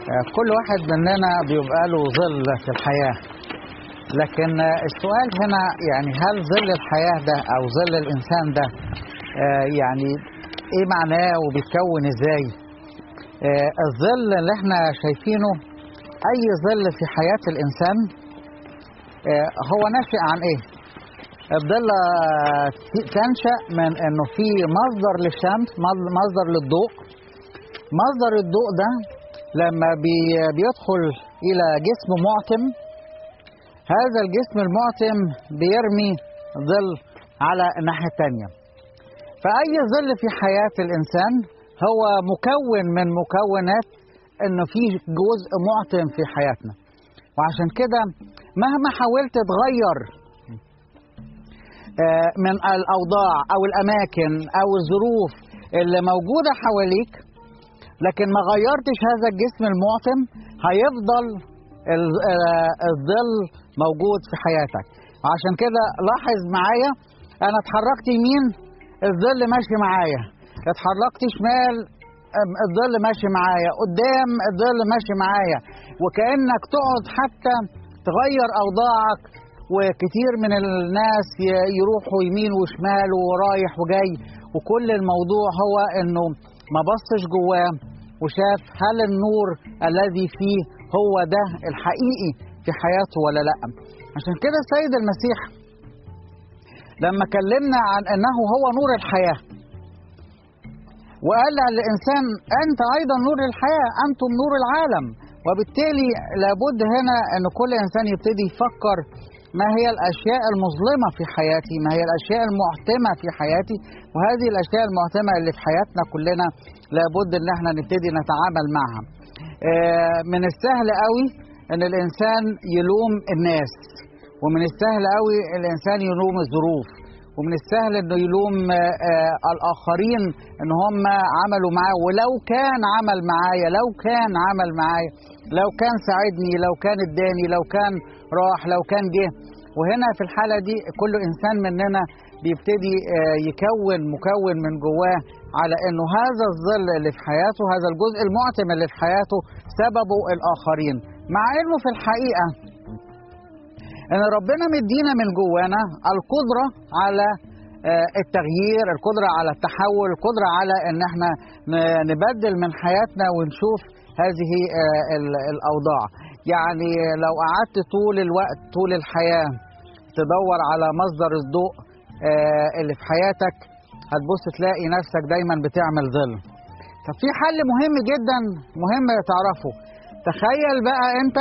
آه، كل واحد مننا بيبقى له ظل في الحياة لكن آه، السؤال هنا يعني هل ظل الحياة ده أو ظل الإنسان ده آه، يعني إيه معناه وبيتكون إزاي آه، الظل اللي احنا شايفينه أي ظل في حياة الإنسان آه، هو ناشئ عن إيه الظل آه، تنشأ من إنه في مصدر للشمس مصدر للضوء مصدر الضوء ده لما بي بيدخل إلى جسم معتم هذا الجسم المعتم بيرمي ظل على الناحية التانية فأي ظل في حياة الإنسان هو مكون من مكونات إنه في جزء معتم في حياتنا وعشان كده مهما حاولت تغير آه، من الأوضاع أو الأماكن أو الظروف اللي موجودة حواليك لكن ما غيرتش هذا الجسم المعتم هيفضل ال- آه، الظل موجود في حياتك عشان كده لاحظ معايا انا اتحركت يمين الظل ماشي معايا اتحركت شمال أم، الظل ماشي معايا قدام الظل ماشي معايا وكانك تقعد حتى تغير اوضاعك وكتير من الناس ي- يروحوا يمين وشمال ورايح وجاي وكل الموضوع هو انه ما بصش جواه وشاف هل النور الذي فيه هو ده الحقيقي في حياته ولا لا عشان كده السيد المسيح لما كلمنا عن انه هو نور الحياه وقال للانسان انت ايضا نور الحياه انتم نور العالم وبالتالي لابد هنا ان كل انسان يبتدي يفكر ما هي الاشياء المظلمه في حياتي ما هي الاشياء المعتمه في حياتي وهذه الاشياء المعتمه اللي في حياتنا كلنا لابد ان احنا نبتدي نتعامل معها آه، من السهل قوي ان الانسان يلوم الناس ومن السهل قوي الانسان يلوم الظروف ومن السهل انه يلوم آه، آه، الاخرين ان هم عملوا معاه ولو كان عمل معايا لو كان عمل معايا لو كان ساعدني لو كان اداني لو كان راح لو كان جه وهنا في الحاله دي كل انسان مننا بيبتدي آه، يكون مكون من جواه على انه هذا الظل اللي في حياته هذا الجزء المعتم اللي في حياته سببه الاخرين مع انه في الحقيقه ان ربنا مدينا من جوانا القدره على آه، التغيير القدره على التحول القدره على ان احنا ن- نبدل من حياتنا ونشوف هذه آه، ال- الاوضاع يعني لو قعدت طول الوقت طول الحياه تدور على مصدر الضوء آه، اللي في حياتك هتبص تلاقي نفسك دايما بتعمل ظل طب في حل مهم جدا مهم تعرفه تخيل بقى انت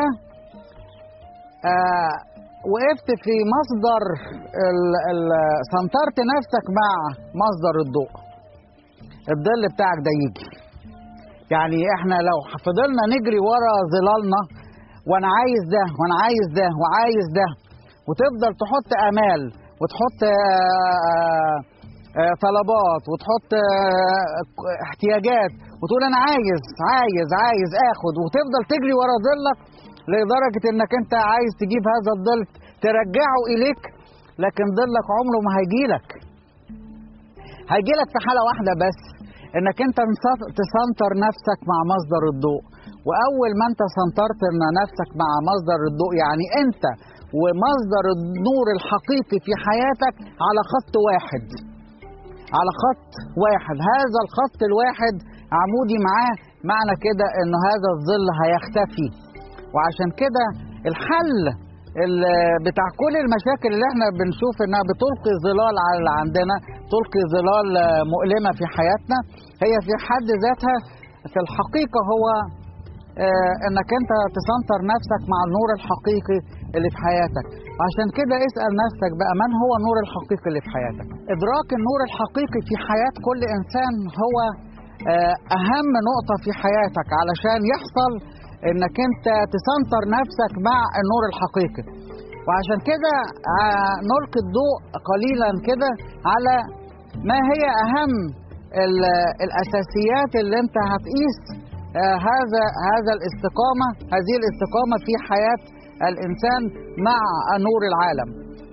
آه وقفت في مصدر ال ال سنترت نفسك مع مصدر الضوء الظل بتاعك ده يجي يعني احنا لو فضلنا نجري ورا ظلالنا وانا عايز ده وانا عايز ده وعايز ده وتفضل تحط امال وتحط آه، آه، طلبات وتحط آه، احتياجات وتقول انا عايز عايز عايز اخد وتفضل تجري ورا ظلك لدرجه انك انت عايز تجيب هذا الظل ترجعه اليك لكن ظلك عمره ما هيجيلك هيجيلك في حاله واحده بس انك انت نص- تسنتر نفسك مع مصدر الضوء واول ما انت سنترت إن نفسك مع مصدر الضوء يعني انت ومصدر النور الحقيقي في حياتك على خط واحد على خط واحد هذا الخط الواحد عمودي معاه معنى كده انه هذا الظل هيختفي وعشان كده الحل ال- بتاع كل المشاكل اللي احنا بنشوف انها بتلقي ظلال على اللي عندنا تلقي ظلال آه، مؤلمه في حياتنا هي في حد ذاتها في الحقيقه هو آه، انك انت تسنتر نفسك مع النور الحقيقي اللي في حياتك عشان كده اسال نفسك بقى من هو النور الحقيقي اللي في حياتك ادراك النور الحقيقي في حياه كل انسان هو آه، اهم نقطه في حياتك علشان يحصل انك انت تسنتر نفسك مع النور الحقيقي وعشان كده آه، نلقي الضوء قليلا كده على ما هي اهم ال- الاساسيات اللي انت هتقيس آه، هذا هذا الاستقامه هذه الاستقامه في حياه الانسان مع نور العالم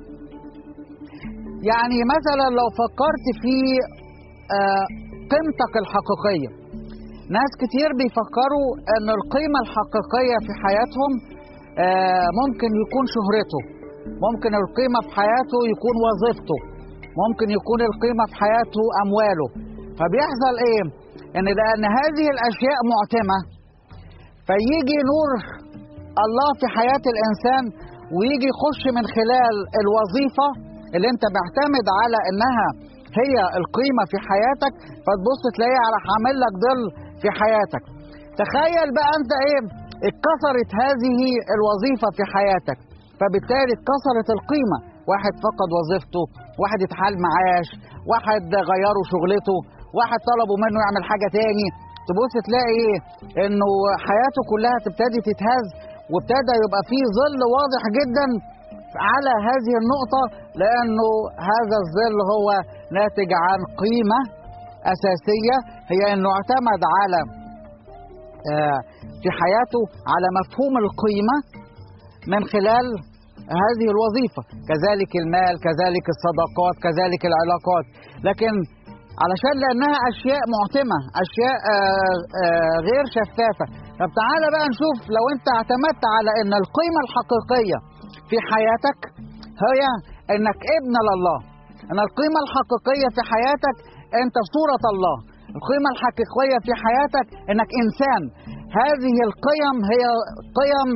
يعني مثلا لو فكرت في آه، قيمتك الحقيقيه ناس كتير بيفكروا ان القيمة الحقيقية في حياتهم آه، ممكن يكون شهرته ممكن القيمة في حياته يكون وظيفته ممكن يكون القيمة في حياته أمواله فبيحصل إيه؟ إن لأن هذه الأشياء معتمة فيجي نور الله في حياة الإنسان ويجي يخش من خلال الوظيفة اللي أنت معتمد على إنها هي القيمة في حياتك فتبص تلاقيها على حامل لك ظل في حياتك تخيل بقى أنت إيه اتكسرت هذه الوظيفة في حياتك فبالتالي اتكسرت القيمة واحد فقد وظيفته واحد اتحال معاش واحد غيروا شغلته واحد طلبوا منه يعمل حاجة تاني تبص تلاقي ايه انه حياته كلها تبتدي تتهز وابتدى يبقى فيه ظل واضح جدا على هذه النقطة لأنه هذا الظل هو ناتج عن قيمة أساسية هي أنه اعتمد على آه، في حياته على مفهوم القيمة من خلال هذه الوظيفة كذلك المال كذلك الصداقات كذلك العلاقات لكن علشان لأنها أشياء معتمة أشياء آه، آه، غير شفافة طب تعالى بقى نشوف لو أنت اعتمدت على أن القيمة الحقيقية في حياتك هي أنك ابن لله أن القيمة الحقيقية في حياتك أنت صورة الله القيمة الحقيقية في حياتك أنك إنسان هذه القيم هي قيم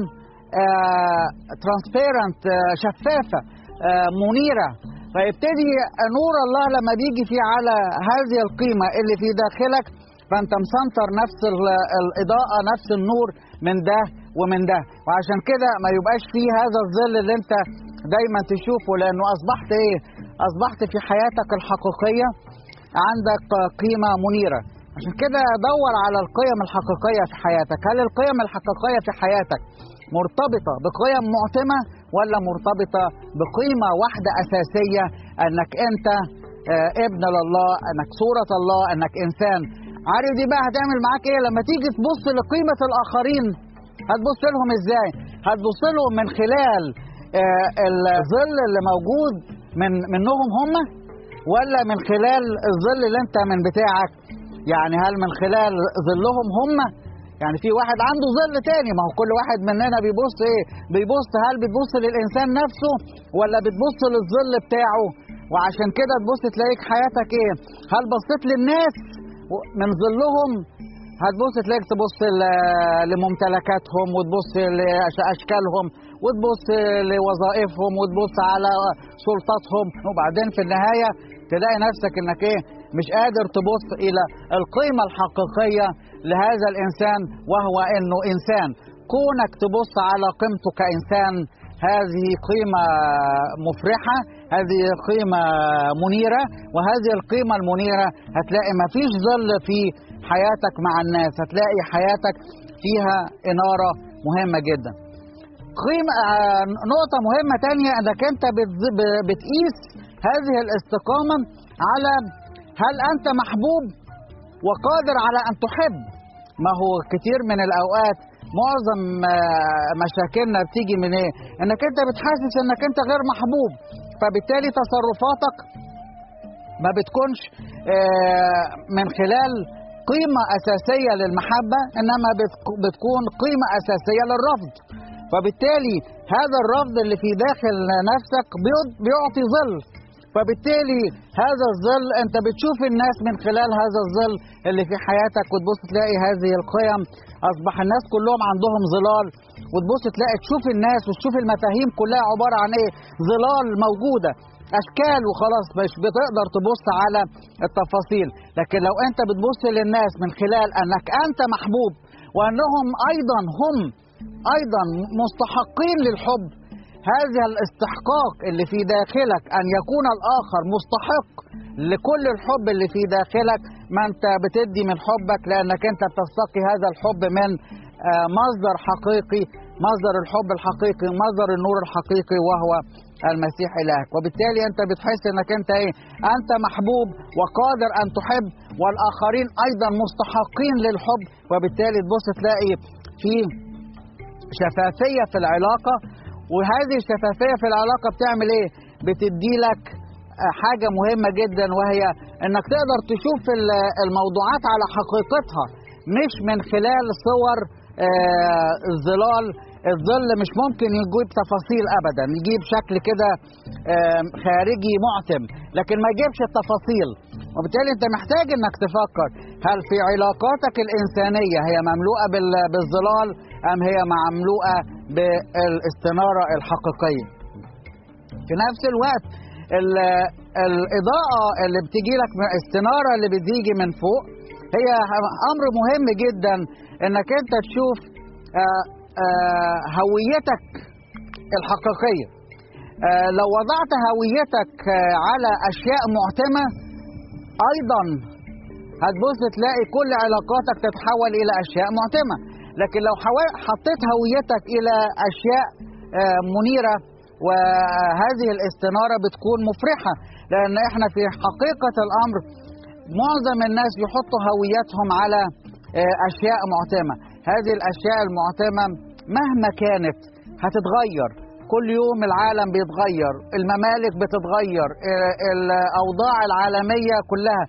ترانسبيرنت شفافة آه، منيرة فيبتدي نور الله لما بيجي في على هذه القيمة اللي في داخلك فأنت مسنطر نفس ال- الإضاءة نفس النور من ده ومن ده وعشان كده ما يبقاش فيه هذا الظل اللي انت دايما تشوفه لأنه أصبحت إيه أصبحت في حياتك الحقيقية عندك قيمة منيرة عشان كده دور على القيم الحقيقية في حياتك هل القيم الحقيقية في حياتك مرتبطة بقيم معتمة ولا مرتبطة بقيمة واحدة أساسية أنك أنت آه، ابن لله أنك صورة الله أنك إنسان عارف دي بقى هتعمل معاك إيه لما تيجي تبص لقيمة الآخرين هتبص لهم إزاي هتبص لهم من خلال آه، الظل اللي موجود من منهم هم ولا من خلال الظل اللي انت من بتاعك يعني هل من خلال ظلهم هم يعني في واحد عنده ظل تاني ما هو كل واحد مننا بيبص ايه بيبص هل بتبص للانسان نفسه ولا بتبص للظل بتاعه وعشان كده تبص تلاقيك حياتك ايه هل بصيت للناس من ظلهم هتبص تلاقيك تبص ل- لممتلكاتهم وتبص لاشكالهم وتبص لوظائفهم وتبص على سلطاتهم وبعدين في النهايه تلاقي نفسك انك ايه مش قادر تبص الى القيمه الحقيقيه لهذا الانسان وهو انه انسان كونك تبص على قيمته كانسان هذه قيمة مفرحة هذه قيمة منيرة وهذه القيمة المنيرة هتلاقي ما فيش ظل في حياتك مع الناس هتلاقي حياتك فيها إنارة مهمة جدا قيمة آه، نقطة مهمة تانية انك انت بتز- ب- بتقيس هذه الاستقامة على هل انت محبوب وقادر على ان تحب ما هو كتير من الاوقات معظم آه، مشاكلنا بتيجي من ايه انك انت بتحسس انك انت غير محبوب فبالتالي تصرفاتك ما بتكونش آه، من خلال قيمة أساسية للمحبة إنما بتك- بتكون قيمة أساسية للرفض فبالتالي هذا الرفض اللي في داخل نفسك بيض- بيعطي ظل فبالتالي هذا الظل انت بتشوف الناس من خلال هذا الظل اللي في حياتك وتبص تلاقي هذه القيم اصبح الناس كلهم عندهم ظلال وتبص تلاقي تشوف الناس وتشوف المفاهيم كلها عباره عن ايه ظلال موجوده اشكال وخلاص مش بتقدر تبص على التفاصيل لكن لو انت بتبص للناس من خلال انك انت محبوب وانهم ايضا هم ايضا مستحقين للحب هذا الاستحقاق اللي في داخلك ان يكون الاخر مستحق لكل الحب اللي في داخلك ما انت بتدي من حبك لانك انت بتستقي هذا الحب من آه، مصدر حقيقي مصدر الحب الحقيقي مصدر النور الحقيقي وهو المسيح الهك وبالتالي انت بتحس انك انت ايه انت محبوب وقادر ان تحب والاخرين ايضا مستحقين للحب وبالتالي تبص تلاقي في شفافيه في العلاقه وهذه الشفافيه في العلاقه بتعمل ايه بتدي لك آه، حاجه مهمه جدا وهي انك تقدر تشوف ال- الموضوعات على حقيقتها مش من خلال صور آه الظلال الظل مش ممكن يجيب تفاصيل ابدا يجيب شكل كده آه خارجي معتم لكن ما يجيبش التفاصيل وبالتالي انت محتاج انك تفكر هل في علاقاتك الانسانيه هي مملوءه بالظلال ام هي مملوءه بالاستناره الحقيقيه في نفس الوقت الاضاءه اللي بتيجي لك من الاستناره اللي بتيجي من فوق هي امر مهم جدا انك انت تشوف آآ آآ هويتك الحقيقيه لو وضعت هويتك على اشياء معتمه ايضا هتبص تلاقي كل علاقاتك تتحول الى اشياء معتمه لكن لو حطيت هويتك الى اشياء منيره وهذه الاستناره بتكون مفرحه لان احنا في حقيقه الامر معظم الناس بيحطوا هويتهم على اشياء معتمه هذه الاشياء المعتمه مهما كانت هتتغير كل يوم العالم بيتغير الممالك بتتغير الاوضاع العالميه كلها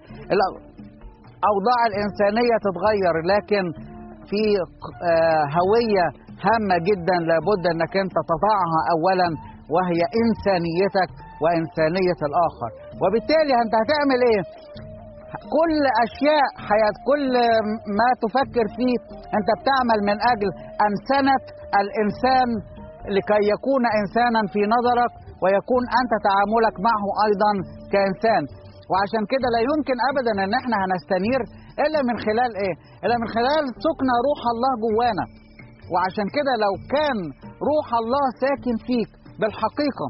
الاوضاع الانسانيه تتغير لكن في هويه هامه جدا لابد انك انت تضعها اولا وهي انسانيتك وانسانيه الاخر وبالتالي انت هتعمل ايه كل اشياء حياه كل ما تفكر فيه انت بتعمل من اجل انسنه الانسان لكي يكون انسانا في نظرك ويكون انت تعاملك معه ايضا كانسان وعشان كده لا يمكن ابدا ان احنا هنستنير الا من خلال ايه الا من خلال سكن روح الله جوانا وعشان كده لو كان روح الله ساكن فيك بالحقيقه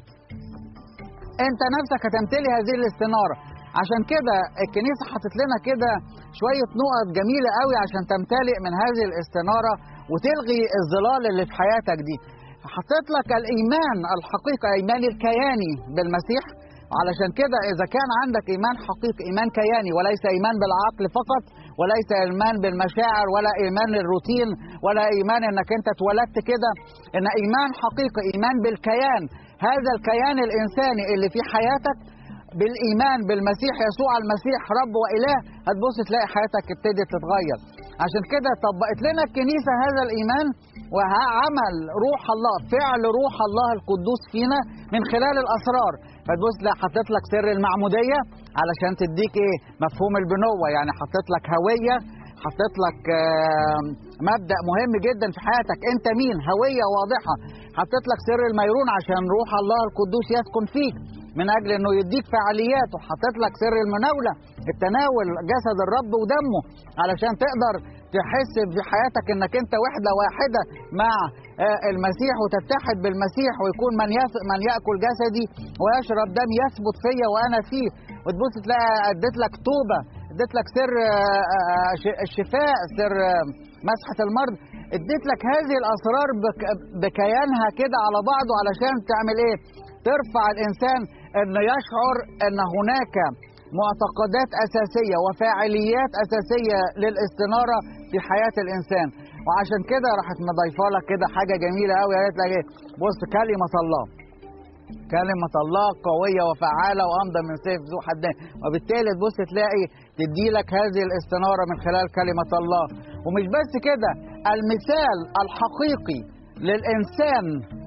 انت نفسك هتمتلي هذه الاستناره عشان كده الكنيسه حطت لنا كده شويه نقط جميله قوي عشان تمتلئ من هذه الاستناره وتلغي الظلال اللي في حياتك دي حطيت لك الايمان الحقيقي ايمان الكياني بالمسيح علشان كده اذا كان عندك ايمان حقيقي ايمان كياني وليس ايمان بالعقل فقط وليس ايمان بالمشاعر ولا ايمان الروتين ولا ايمان انك انت اتولدت كده ان ايمان حقيقي ايمان بالكيان هذا الكيان الانساني اللي في حياتك بالايمان بالمسيح يسوع المسيح رب واله هتبص تلاقي حياتك ابتدت تتغير عشان كده طبقت لنا الكنيسه هذا الايمان وعمل روح الله فعل روح الله القدوس فينا من خلال الاسرار فتبص لا حطيت لك سر المعموديه علشان تديك ايه مفهوم البنوه يعني حطيت لك هويه حطيت لك مبدا مهم جدا في حياتك انت مين هويه واضحه حطيت لك سر الميرون عشان روح الله القدوس يسكن فيك من اجل انه يديك فعاليات وحطيت لك سر المناوله التناول جسد الرب ودمه علشان تقدر تحس في حياتك انك انت وحده واحده مع المسيح وتتحد بالمسيح ويكون من يس من ياكل جسدي ويشرب دم يثبت فيا وانا فيه وتبص تلاقي اديت لك توبه اديت لك سر الشفاء سر مسحه المرض اديت لك هذه الاسرار بكيانها كده على بعضه علشان تعمل ايه ترفع الانسان انه يشعر ان هناك معتقدات اساسيه وفاعليات اساسيه للاستناره في حياه الانسان وعشان كده راحت مضيفه لك كده حاجه جميله قوي قالت لك ايه بص كلمه الله كلمة الله قوية وفعالة وأمضى من سيف ذو حدين وبالتالي تبص تلاقي تدي لك هذه الاستنارة من خلال كلمة الله ومش بس كده المثال الحقيقي للإنسان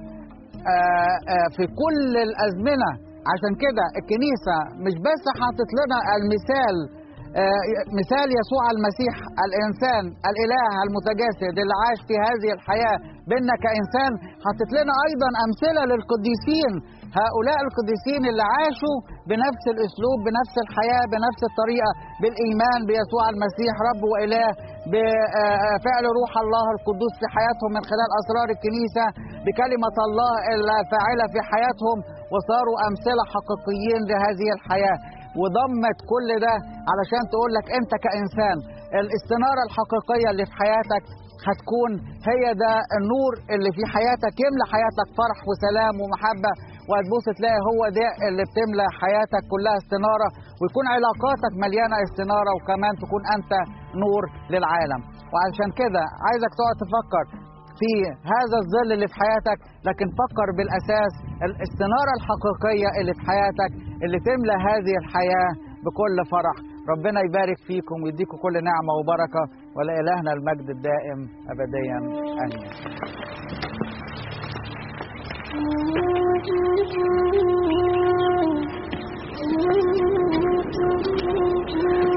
آآ آآ في كل الأزمنة عشان كده الكنيسة مش بس حاطط لنا المثال مثال يسوع المسيح الإنسان الإله المتجسد اللي عاش في هذه الحياة بيننا كإنسان حطت لنا أيضا أمثلة للقديسين هؤلاء القديسين اللي عاشوا بنفس الأسلوب بنفس الحياة بنفس الطريقة بالإيمان بيسوع المسيح رب وإله بفعل روح الله القدوس في حياتهم من خلال أسرار الكنيسة بكلمة الله الفاعلة في حياتهم وصاروا أمثلة حقيقيين لهذه الحياة وضمت كل ده علشان تقول لك انت كانسان الاستناره الحقيقيه اللي في حياتك هتكون هي ده النور اللي في حياتك يملى حياتك فرح وسلام ومحبه وهتبص تلاقي هو ده اللي بتملى حياتك كلها استناره ويكون علاقاتك مليانه استناره وكمان تكون انت نور للعالم وعشان كده عايزك تقعد تفكر في هذا الظل اللي في حياتك لكن فكر بالاساس الاستناره الحقيقيه اللي في حياتك اللي تملى هذه الحياه بكل فرح ربنا يبارك فيكم ويديكم كل نعمة وبركة ولإلهنا المجد الدائم أبديا آمين Thank you.